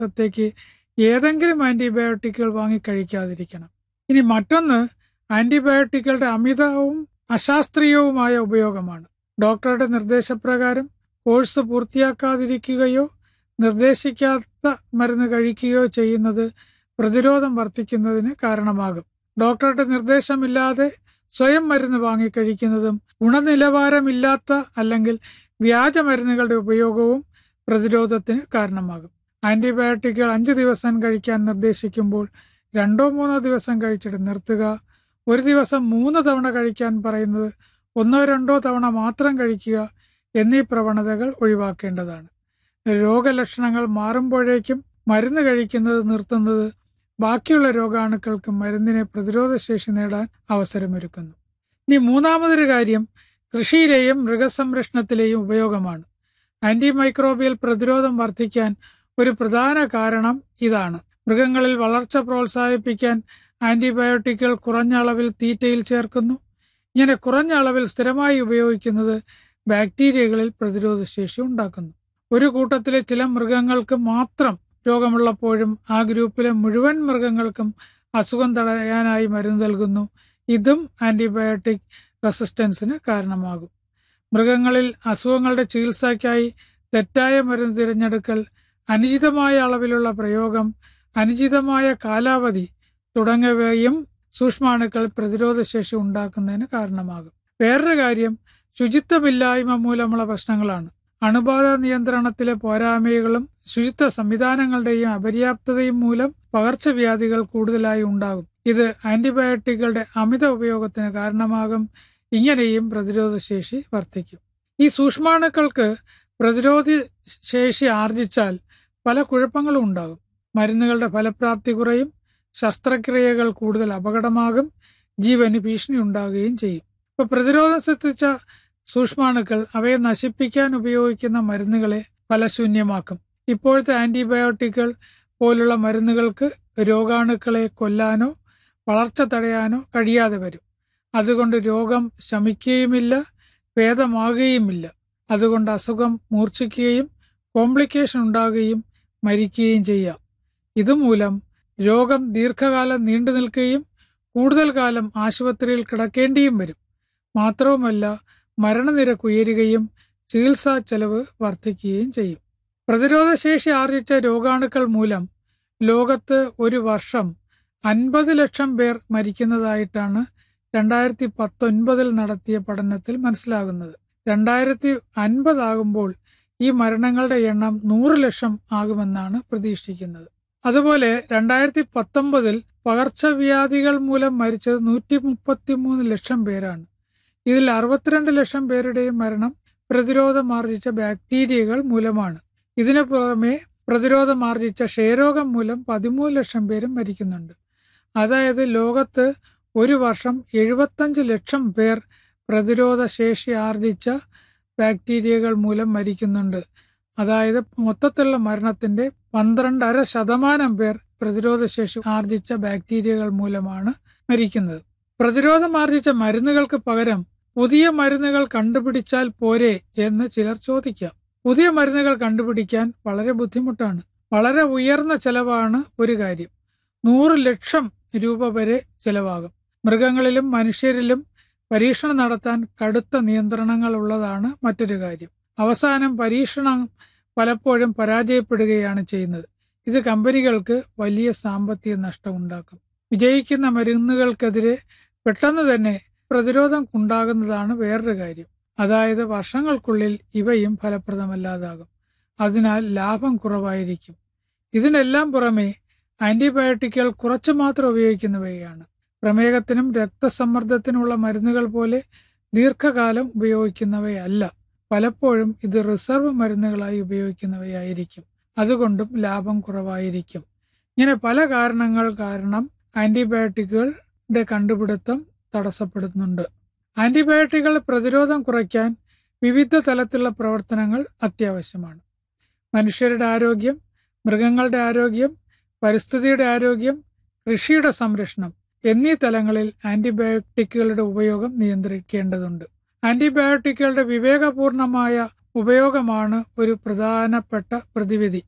ദിവസത്തേക്ക് ഏതെങ്കിലും ആന്റിബയോട്ടിക്കുകൾ വാങ്ങി കഴിക്കാതിരിക്കണം ഇനി മറ്റൊന്ന് ആന്റിബയോട്ടിക്കുകളുടെ അമിതവും അശാസ്ത്രീയവുമായ ഉപയോഗമാണ് ഡോക്ടറുടെ നിർദ്ദേശപ്രകാരം കോഴ്സ് പൂർത്തിയാക്കാതിരിക്കുകയോ നിർദ്ദേശിക്കാത്ത മരുന്ന് കഴിക്കുകയോ ചെയ്യുന്നത് പ്രതിരോധം വർദ്ധിക്കുന്നതിന് കാരണമാകും ഡോക്ടറുടെ നിർദ്ദേശമില്ലാതെ സ്വയം മരുന്ന് വാങ്ങിക്കഴിക്കുന്നതും ഗുണനിലവാരമില്ലാത്ത അല്ലെങ്കിൽ വ്യാജ മരുന്നുകളുടെ ഉപയോഗവും പ്രതിരോധത്തിന് കാരണമാകും ആന്റിബയോട്ടിക്കുകൾ അഞ്ച് ദിവസം കഴിക്കാൻ നിർദ്ദേശിക്കുമ്പോൾ രണ്ടോ മൂന്നോ ദിവസം കഴിച്ചിട്ട് നിർത്തുക ഒരു ദിവസം മൂന്ന് തവണ കഴിക്കാൻ പറയുന്നത് ഒന്നോ രണ്ടോ തവണ മാത്രം കഴിക്കുക എന്നീ പ്രവണതകൾ ഒഴിവാക്കേണ്ടതാണ് രോഗലക്ഷണങ്ങൾ മാറുമ്പോഴേക്കും മരുന്ന് കഴിക്കുന്നത് നിർത്തുന്നത് ബാക്കിയുള്ള രോഗാണുക്കൾക്ക് മരുന്നിനെ പ്രതിരോധശേഷി നേടാൻ അവസരമൊരുക്കുന്നു ഇനി മൂന്നാമതൊരു കാര്യം കൃഷിയിലെയും മൃഗസംരക്ഷണത്തിലെയും ഉപയോഗമാണ് ആന്റിമൈക്രോബിയൽ പ്രതിരോധം വർദ്ധിക്കാൻ ഒരു പ്രധാന കാരണം ഇതാണ് മൃഗങ്ങളിൽ വളർച്ച പ്രോത്സാഹിപ്പിക്കാൻ ആന്റിബയോട്ടിക്കുകൾ കുറഞ്ഞ അളവിൽ തീറ്റയിൽ ചേർക്കുന്നു ഇങ്ങനെ കുറഞ്ഞ അളവിൽ സ്ഥിരമായി ഉപയോഗിക്കുന്നത് ബാക്ടീരിയകളിൽ പ്രതിരോധശേഷി ഉണ്ടാക്കുന്നു ഒരു കൂട്ടത്തിലെ ചില മൃഗങ്ങൾക്ക് മാത്രം രോഗമുള്ളപ്പോഴും ആ ഗ്രൂപ്പിലെ മുഴുവൻ മൃഗങ്ങൾക്കും അസുഖം തടയാനായി മരുന്ന് നൽകുന്നു ഇതും ആന്റിബയോട്ടിക് റെസിസ്റ്റൻസിന് കാരണമാകും മൃഗങ്ങളിൽ അസുഖങ്ങളുടെ ചികിത്സയ്ക്കായി തെറ്റായ മരുന്ന് തിരഞ്ഞെടുക്കൽ അനുചിതമായ അളവിലുള്ള പ്രയോഗം അനുചിതമായ കാലാവധി തുടങ്ങിയവയും സൂക്ഷ്മാണുക്കൾ പ്രതിരോധശേഷി ഉണ്ടാക്കുന്നതിന് കാരണമാകും വേറൊരു കാര്യം ശുചിത്വമില്ലായ്മ മൂലമുള്ള പ്രശ്നങ്ങളാണ് അണുബാധ നിയന്ത്രണത്തിലെ പോരായ്മകളും ശുചിത്വ സംവിധാനങ്ങളുടെയും അപര്യാപ്തതയും മൂലം പകർച്ചവ്യാധികൾ കൂടുതലായി ഉണ്ടാകും ഇത് ആന്റിബയോട്ടിക്കുകളുടെ അമിത ഉപയോഗത്തിന് കാരണമാകും ഇങ്ങനെയും പ്രതിരോധശേഷി വർദ്ധിക്കും ഈ സൂക്ഷ്മാണുക്കൾക്ക് പ്രതിരോധ ശേഷി ആർജിച്ചാൽ പല കുഴപ്പങ്ങളും ഉണ്ടാകും മരുന്നുകളുടെ ഫലപ്രാപ്തി കുറയും ശസ്ത്രക്രിയകൾ കൂടുതൽ അപകടമാകും ജീവന് ഭീഷണി ഉണ്ടാകുകയും ചെയ്യും ഇപ്പൊ പ്രതിരോധം ശ്രദ്ധിച്ച സൂക്ഷ്മാണുക്കൾ അവയെ നശിപ്പിക്കാൻ ഉപയോഗിക്കുന്ന മരുന്നുകളെ ഫലശൂന്യമാക്കും ഇപ്പോഴത്തെ ആന്റിബയോട്ടിക്കുകൾ പോലുള്ള മരുന്നുകൾക്ക് രോഗാണുക്കളെ കൊല്ലാനോ വളർച്ച തടയാനോ കഴിയാതെ വരും അതുകൊണ്ട് രോഗം ശമിക്കുകയുമില്ല ഭേദമാകുകയുമില്ല അതുകൊണ്ട് അസുഖം മൂർച്ഛിക്കുകയും കോംപ്ലിക്കേഷൻ ഉണ്ടാകുകയും മരിക്കുകയും ചെയ്യാം ഇതുമൂലം രോഗം ദീർഘകാലം നീണ്ടു നിൽക്കുകയും കൂടുതൽ കാലം ആശുപത്രിയിൽ കിടക്കേണ്ടിയും വരും മാത്രവുമല്ല മരണനിരക്ക് ഉയരുകയും ചികിത്സാ ചെലവ് വർദ്ധിക്കുകയും ചെയ്യും പ്രതിരോധശേഷി ആർജിച്ച രോഗാണുക്കൾ മൂലം ലോകത്ത് ഒരു വർഷം അൻപത് ലക്ഷം പേർ മരിക്കുന്നതായിട്ടാണ് രണ്ടായിരത്തി പത്തൊൻപതിൽ നടത്തിയ പഠനത്തിൽ മനസ്സിലാകുന്നത് രണ്ടായിരത്തി അൻപതാകുമ്പോൾ ഈ മരണങ്ങളുടെ എണ്ണം നൂറ് ലക്ഷം ആകുമെന്നാണ് പ്രതീക്ഷിക്കുന്നത് അതുപോലെ രണ്ടായിരത്തി പത്തൊമ്പതിൽ പകർച്ചവ്യാധികൾ മൂലം മരിച്ചത് നൂറ്റി മുപ്പത്തിമൂന്ന് ലക്ഷം പേരാണ് ഇതിൽ അറുപത്തിരണ്ട് ലക്ഷം പേരുടെയും മരണം പ്രതിരോധമാർജിച്ച ബാക്ടീരിയകൾ മൂലമാണ് ഇതിനു പുറമെ പ്രതിരോധമാർജിച്ച ക്ഷയരോഗം മൂലം പതിമൂന്ന് ലക്ഷം പേരും മരിക്കുന്നുണ്ട് അതായത് ലോകത്ത് ഒരു വർഷം എഴുപത്തഞ്ച് ലക്ഷം പേർ പ്രതിരോധ ശേഷി ആർജിച്ച ബാക്ടീരിയകൾ മൂലം മരിക്കുന്നുണ്ട് അതായത് മൊത്തത്തിലുള്ള മരണത്തിന്റെ പന്ത്രണ്ടര ശതമാനം പേർ പ്രതിരോധശേഷി ആർജിച്ച ബാക്ടീരിയകൾ മൂലമാണ് മരിക്കുന്നത് പ്രതിരോധം ആർജിച്ച മരുന്നുകൾക്ക് പകരം പുതിയ മരുന്നുകൾ കണ്ടുപിടിച്ചാൽ പോരെ എന്ന് ചിലർ ചോദിക്കാം പുതിയ മരുന്നുകൾ കണ്ടുപിടിക്കാൻ വളരെ ബുദ്ധിമുട്ടാണ് വളരെ ഉയർന്ന ചെലവാണ് ഒരു കാര്യം നൂറ് ലക്ഷം രൂപ വരെ ചെലവാകും മൃഗങ്ങളിലും മനുഷ്യരിലും പരീക്ഷണം നടത്താൻ കടുത്ത നിയന്ത്രണങ്ങൾ ഉള്ളതാണ് മറ്റൊരു കാര്യം അവസാനം പരീക്ഷണം പലപ്പോഴും പരാജയപ്പെടുകയാണ് ചെയ്യുന്നത് ഇത് കമ്പനികൾക്ക് വലിയ സാമ്പത്തിക നഷ്ടം ഉണ്ടാക്കും വിജയിക്കുന്ന മരുന്നുകൾക്കെതിരെ പെട്ടെന്ന് തന്നെ പ്രതിരോധം ഉണ്ടാകുന്നതാണ് വേറൊരു കാര്യം അതായത് വർഷങ്ങൾക്കുള്ളിൽ ഇവയും ഫലപ്രദമല്ലാതാകും അതിനാൽ ലാഭം കുറവായിരിക്കും ഇതിനെല്ലാം പുറമെ ആന്റിബയോട്ടിക്കുകൾ കുറച്ചു മാത്രം ഉപയോഗിക്കുന്നവയാണ് പ്രമേഹത്തിനും രക്തസമ്മർദ്ദത്തിനുമുള്ള മരുന്നുകൾ പോലെ ദീർഘകാലം ഉപയോഗിക്കുന്നവയല്ല പലപ്പോഴും ഇത് റിസർവ് മരുന്നുകളായി ഉപയോഗിക്കുന്നവയായിരിക്കും അതുകൊണ്ടും ലാഭം കുറവായിരിക്കും ഇങ്ങനെ പല കാരണങ്ങൾ കാരണം ആന്റിബയോട്ടിക്കുകളുടെ കണ്ടുപിടുത്തം തടസ്സപ്പെടുന്നുണ്ട് ആന്റിബയോട്ടിക്കുകളുടെ പ്രതിരോധം കുറയ്ക്കാൻ വിവിധ തലത്തിലുള്ള പ്രവർത്തനങ്ങൾ അത്യാവശ്യമാണ് മനുഷ്യരുടെ ആരോഗ്യം മൃഗങ്ങളുടെ ആരോഗ്യം പരിസ്ഥിതിയുടെ ആരോഗ്യം കൃഷിയുടെ സംരക്ഷണം എന്നീ തലങ്ങളിൽ ആന്റിബയോട്ടിക്കുകളുടെ ഉപയോഗം നിയന്ത്രിക്കേണ്ടതുണ്ട് ആന്റിബയോട്ടിക്കുകളുടെ വിവേകപൂർണമായ ഉപയോഗമാണ് ഒരു പ്രധാനപ്പെട്ട പ്രതിവിധി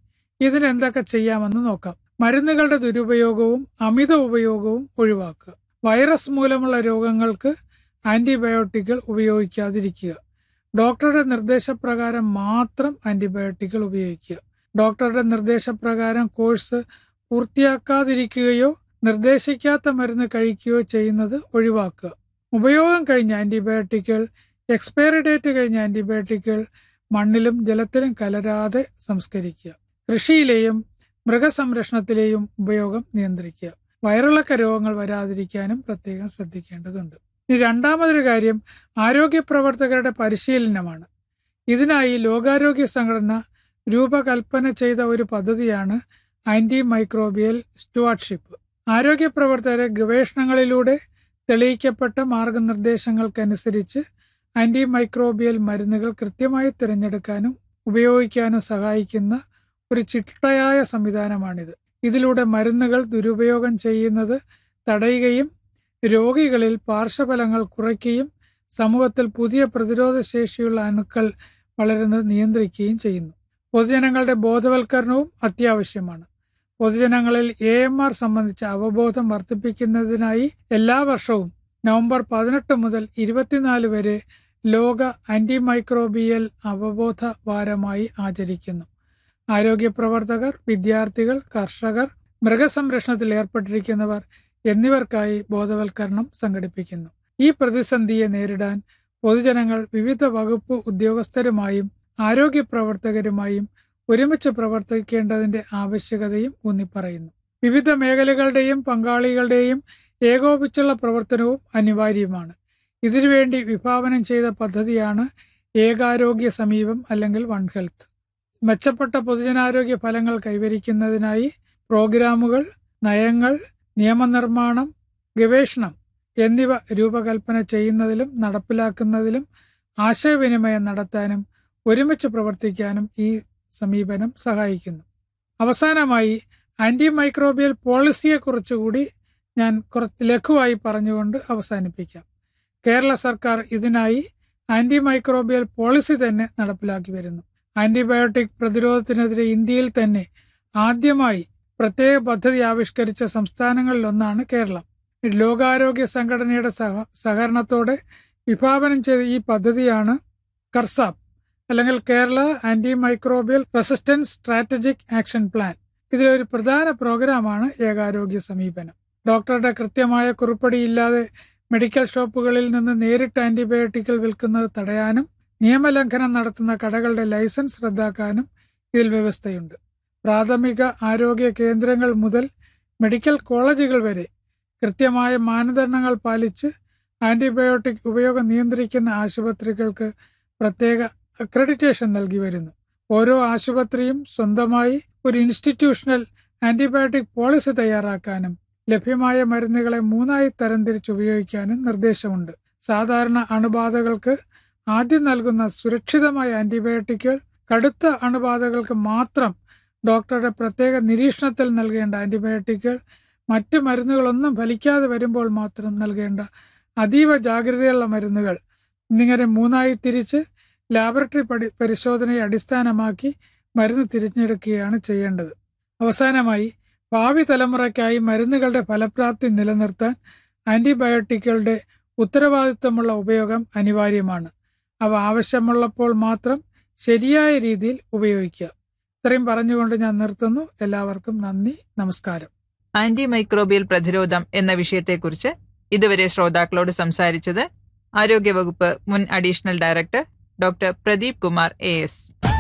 ഇതിന് എന്തൊക്കെ ചെയ്യാമെന്ന് നോക്കാം മരുന്നുകളുടെ ദുരുപയോഗവും അമിത ഉപയോഗവും ഒഴിവാക്കുക വൈറസ് മൂലമുള്ള രോഗങ്ങൾക്ക് ആന്റിബയോട്ടിക്കുകൾ ഉപയോഗിക്കാതിരിക്കുക ഡോക്ടറുടെ നിർദ്ദേശപ്രകാരം മാത്രം ആന്റിബയോട്ടിക്കുകൾ ഉപയോഗിക്കുക ഡോക്ടറുടെ നിർദ്ദേശപ്രകാരം കോഴ്സ് പൂർത്തിയാക്കാതിരിക്കുകയോ നിർദ്ദേശിക്കാത്ത മരുന്ന് കഴിക്കുകയോ ചെയ്യുന്നത് ഒഴിവാക്കുക ഉപയോഗം കഴിഞ്ഞ ആന്റിബയോട്ടിക്കുകൾ എക്സ്പയറി ഡേറ്റ് കഴിഞ്ഞ ആന്റിബയോട്ടിക്കുകൾ മണ്ണിലും ജലത്തിലും കലരാതെ സംസ്കരിക്കുക കൃഷിയിലെയും മൃഗസംരക്ഷണത്തിലെയും ഉപയോഗം നിയന്ത്രിക്കുക വയറിളക്ക രോഗങ്ങൾ വരാതിരിക്കാനും പ്രത്യേകം ശ്രദ്ധിക്കേണ്ടതുണ്ട് ഇനി രണ്ടാമതൊരു കാര്യം ആരോഗ്യ പ്രവർത്തകരുടെ പരിശീലനമാണ് ഇതിനായി ലോകാരോഗ്യ സംഘടന രൂപകൽപ്പന ചെയ്ത ഒരു പദ്ധതിയാണ് ആന്റി മൈക്രോബിയൽ സ്റ്റുവാർഡ്ഷിപ്പ് ആരോഗ്യ പ്രവർത്തകരെ ഗവേഷണങ്ങളിലൂടെ തെളിയിക്കപ്പെട്ട മാർഗനിർദ്ദേശങ്ങൾക്കനുസരിച്ച് ആന്റി മൈക്രോബിയൽ മരുന്നുകൾ കൃത്യമായി തിരഞ്ഞെടുക്കാനും ഉപയോഗിക്കാനും സഹായിക്കുന്ന ഒരു ചിട്ടയായ സംവിധാനമാണിത് ഇതിലൂടെ മരുന്നുകൾ ദുരുപയോഗം ചെയ്യുന്നത് തടയുകയും രോഗികളിൽ പാർശ്വഫലങ്ങൾ കുറയ്ക്കുകയും സമൂഹത്തിൽ പുതിയ പ്രതിരോധ ശേഷിയുള്ള അണുക്കൾ വളരുന്നത് നിയന്ത്രിക്കുകയും ചെയ്യുന്നു പൊതുജനങ്ങളുടെ ബോധവൽക്കരണവും അത്യാവശ്യമാണ് പൊതുജനങ്ങളിൽ എ എം ആർ സംബന്ധിച്ച അവബോധം വർദ്ധിപ്പിക്കുന്നതിനായി എല്ലാ വർഷവും നവംബർ പതിനെട്ട് മുതൽ ഇരുപത്തിനാല് വരെ ലോക ആന്റിമൈക്രോബിയൽ അവബോധ വാരമായി ആചരിക്കുന്നു ആരോഗ്യ പ്രവർത്തകർ വിദ്യാർത്ഥികൾ കർഷകർ മൃഗസംരക്ഷണത്തിൽ ഏർപ്പെട്ടിരിക്കുന്നവർ എന്നിവർക്കായി ബോധവൽക്കരണം സംഘടിപ്പിക്കുന്നു ഈ പ്രതിസന്ധിയെ നേരിടാൻ പൊതുജനങ്ങൾ വിവിധ വകുപ്പ് ഉദ്യോഗസ്ഥരുമായും ആരോഗ്യ പ്രവർത്തകരുമായും ഒരുമിച്ച് പ്രവർത്തിക്കേണ്ടതിന്റെ ആവശ്യകതയും ഊന്നിപ്പറയുന്നു വിവിധ മേഖലകളുടെയും പങ്കാളികളുടെയും ഏകോപിച്ചുള്ള പ്രവർത്തനവും അനിവാര്യമാണ് ഇതിനുവേണ്ടി വിഭാവനം ചെയ്ത പദ്ധതിയാണ് ഏകാരോഗ്യ സമീപം അല്ലെങ്കിൽ വൺ ഹെൽത്ത് മെച്ചപ്പെട്ട പൊതുജനാരോഗ്യ ഫലങ്ങൾ കൈവരിക്കുന്നതിനായി പ്രോഗ്രാമുകൾ നയങ്ങൾ നിയമനിർമ്മാണം ഗവേഷണം എന്നിവ രൂപകൽപ്പന ചെയ്യുന്നതിലും നടപ്പിലാക്കുന്നതിലും ആശയവിനിമയം നടത്താനും ഒരുമിച്ച് പ്രവർത്തിക്കാനും ഈ സമീപനം സഹായിക്കുന്നു അവസാനമായി ആന്റി മൈക്രോബിയൽ പോളിസിയെക്കുറിച്ചുകൂടി ഞാൻ കുറച്ച് ലഘുവായി പറഞ്ഞുകൊണ്ട് അവസാനിപ്പിക്കാം കേരള സർക്കാർ ഇതിനായി ആന്റി മൈക്രോബിയൽ പോളിസി തന്നെ നടപ്പിലാക്കി വരുന്നു ആന്റിബയോട്ടിക് പ്രതിരോധത്തിനെതിരെ ഇന്ത്യയിൽ തന്നെ ആദ്യമായി പ്രത്യേക പദ്ധതി ആവിഷ്കരിച്ച സംസ്ഥാനങ്ങളിലൊന്നാണ് കേരളം ലോകാരോഗ്യ സംഘടനയുടെ സഹ സഹകരണത്തോടെ വിഭാവനം ചെയ്ത ഈ പദ്ധതിയാണ് കർസാപ്പ് അല്ലെങ്കിൽ Kerala anti microbial resistance strategic action plan ഇതിലൊരു പ്രധാന പ്രോഗ്രാമാണ് ഏകാരോഗ്യ സമീപനം ഡോക്ടറുടെ കൃത്യമായ കുറിപ്പടിയില്ലാതെ മെഡിക്കൽ ഷോപ്പുകളിൽ നിന്ന് നേരിട്ട് ആന്റിബയോട്ടിക്കുകൾ വിൽക്കുന്നത് തടയാനും നിയമലംഘനം നടത്തുന്ന കടകളുടെ ലൈസൻസ് റദ്ദാക്കാനും ഇതിൽ വ്യവസ്ഥയുണ്ട് പ്രാഥമിക ആരോഗ്യ കേന്ദ്രങ്ങൾ മുതൽ മെഡിക്കൽ കോളേജുകൾ വരെ കൃത്യമായ മാനദണ്ഡങ്ങൾ പാലിച്ച് ആന്റിബയോട്ടിക് ഉപയോഗം നിയന്ത്രിക്കുന്ന ആശുപത്രികൾക്ക് പ്രത്യേക അക്രഡിറ്റേഷൻ നൽകി വരുന്നു ഓരോ ആശുപത്രിയും സ്വന്തമായി ഒരു ഇൻസ്റ്റിറ്റ്യൂഷണൽ ആന്റിബയോട്ടിക് പോളിസി തയ്യാറാക്കാനും ലഭ്യമായ മരുന്നുകളെ മൂന്നായി തരംതിരിച്ച് ഉപയോഗിക്കാനും നിർദ്ദേശമുണ്ട് സാധാരണ അണുബാധകൾക്ക് ആദ്യം നൽകുന്ന സുരക്ഷിതമായ ആന്റിബയോട്ടിക്കുകൾ കടുത്ത അണുബാധകൾക്ക് മാത്രം ഡോക്ടറുടെ പ്രത്യേക നിരീക്ഷണത്തിൽ നൽകേണ്ട ആന്റിബയോട്ടിക്കുകൾ മറ്റ് മരുന്നുകളൊന്നും ഫലിക്കാതെ വരുമ്പോൾ മാത്രം നൽകേണ്ട അതീവ ജാഗ്രതയുള്ള മരുന്നുകൾ എന്നിങ്ങനെ മൂന്നായി തിരിച്ച് ലാബറട്ടറി പടി പരിശോധനയെ അടിസ്ഥാനമാക്കി മരുന്ന് തിരഞ്ഞെടുക്കുകയാണ് ചെയ്യേണ്ടത് അവസാനമായി ഭാവി തലമുറയ്ക്കായി മരുന്നുകളുടെ ഫലപ്രാപ്തി നിലനിർത്താൻ ആന്റിബയോട്ടിക്കുകളുടെ ഉത്തരവാദിത്തമുള്ള ഉപയോഗം അനിവാര്യമാണ് അവ ആവശ്യമുള്ളപ്പോൾ മാത്രം ശരിയായ രീതിയിൽ ഉപയോഗിക്കുക ഇത്രയും പറഞ്ഞുകൊണ്ട് ഞാൻ നിർത്തുന്നു എല്ലാവർക്കും നന്ദി നമസ്കാരം ആന്റി മൈക്രോബിയൽ പ്രതിരോധം എന്ന വിഷയത്തെക്കുറിച്ച് ഇതുവരെ ശ്രോതാക്കളോട് സംസാരിച്ചത് ആരോഗ്യവകുപ്പ് മുൻ additional director doctor Pradeep Kumar A S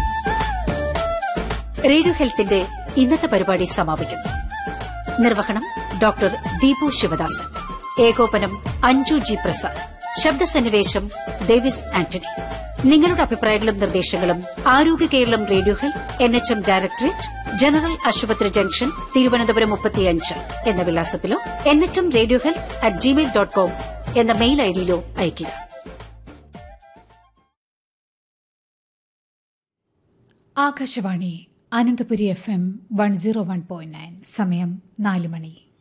radio ഹെൽത്തിന്റെ ഇന്നത്തെ പരിപാടി സമാപിക്കുന്നു നിർവഹണം ഡോക്ടർ ദീപു ശിവദാസൻ ഏകോപനം അഞ്ജു ജി പ്രസാദ് ശബ്ദസന്നിവേശം ഡേവിസ് ആന്റണി നിങ്ങളുടെ അഭിപ്രായങ്ങളും നിർദ്ദേശങ്ങളും Arogya Keralam radio health N H M directorate general ആശുപത്രി ജംഗ്ഷൻ തിരുവനന്തപുരം മുപ്പത്തിയഞ്ച് എന്ന വിലാസത്തിലോ N H M radio health at Gmail dot com എന്ന മെയിൽ ഐഡിയിലോ അയയ്ക്കുക Akashvani Ananthapuri F M one zero one point nine സമയം നാല് മണി